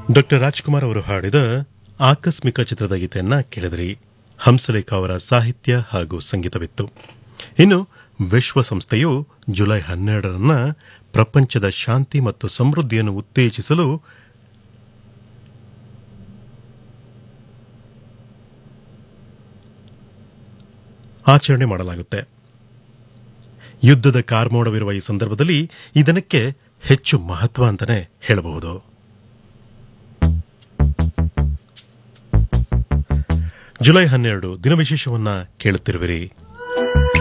doctor Rajkumar ಅವರು ಹಾಡಿದ ಆಕಸ್ಮಿಕ ಚಿತ್ರದ ಗೀತೆಯನ್ನ ಕೇಳಿದ್ರಿ ಹಂಸಲೇಖ ಅವರ ಸಾಹಿತ್ಯ ಹಾಗೂ ಸಂಗೀತವಿತ್ತು ಇನ್ನು ವಿಶ್ವಸಂಸ್ಥೆಯು ಜುಲೈ ಹನ್ನೆರಡರನ್ನ ಪ್ರಪಂಚದ ಶಾಂತಿ ಮತ್ತು ಸಮೃದ್ಧಿಯನ್ನು ಉತ್ತೇಜಿಸಲು ಆಚರಣೆ ಮಾಡಲಾಗುತ್ತೆ ಯುದ್ಧದ ಕಾರ್ಮೋಡವಿರುವ ಈ ಸಂದರ್ಭದಲ್ಲಿ ಇದನಕ್ಕೆ ಹೆಚ್ಚು ಮಹತ್ವ ಅಂತಾನೆ ಹೇಳಬಹುದು ಜುಲೈ ಹನ್ನೆರಡು ದಿನವಿಶೇಷವನ್ನ ಕೇಳುತ್ತಿರುವಿರಿ